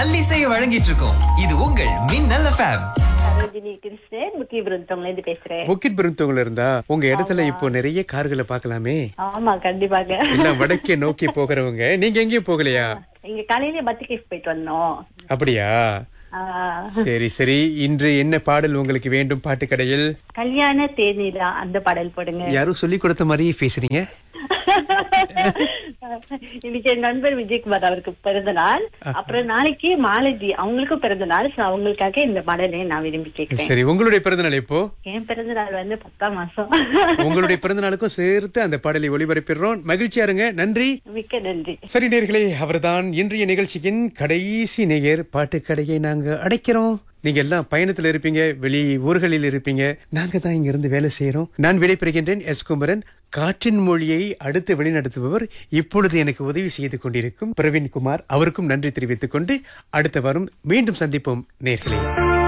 நல்லிசையை வழங்கிட்டு இருக்கோம் இது உங்கள் மின்னல் எஃப்எம் சரோஜினி கிருஷ்ணன் முக்கியபுரத்தவங்கள இருந்து பேசுறேன் புக்கிட் பெருந்தவங்கள இருந்தா உங்க இடத்துல இப்போ நிறைய கார்களை பார்க்கலாமே ஆமா கண்டிப்பாக எல்லாம் வடக்கே நோக்கி போகிறவங்க நீங்க எங்கேயும் போகலையா இங்க காலையில பத்து கேஸ் போயிட்டு வந்தோம் அப்படியா ஆஹ், சரி சரி இன்று என்ன பாடல் உங்களுக்கு வேண்டும் பாட்டு கடையில் கல்யாண தேநீரா அந்த பாடல் போடுங்க யாரும் சொல்லி கொடுத்த மாதிரியே பேசுறீங்க இன்னைக்கு என் நண்பர் விஜயகுமார் அவருக்கு பிறந்த நாள் அப்புறம் நாளைக்கு மாலதி அவங்களுக்கும் பிறந்த நாள் So அவங்களுக்காக இந்த பாடலை நான் விரும்பி கேட்கிறேன் சரி உங்களுடைய பிறந்த நாள் எப்போ என் பிறந்த நாள் வந்து பத்தாம் மாசம் உங்களுடைய பிறந்த நாளுக்கும் சேர்த்து அந்த பாடலை ஒளிபரப்பிடுறோம் மகிழ்ச்சியா இருங்க நன்றி மிக்க நன்றி சரி நேர்களே அவர்தான் இன்றைய நிகழ்ச்சியின் கடைசி நேயர் பாட்டு கடையை நாங்க அடைக்கிறோம் நீங்க எல்லாம் பயணத்துல இருப்பீங்க வெளி ஊர்களில் இருப்பீங்க நாங்க தான் இங்க இருந்து வேலை செய்யறோம் நான் விடைபெறுகின்றேன் எஸ் குமரன் காற்றின் மொழியை அடுத்து வழிநடத்துபவர் இப்பொழுது எனக்கு உதவி செய்து கொண்டிருக்கும் பிரவீன் குமார் அவருக்கும் நன்றி தெரிவித்துக் கொண்டு அடுத்த வாரம் மீண்டும் சந்திப்போம் நேர்களே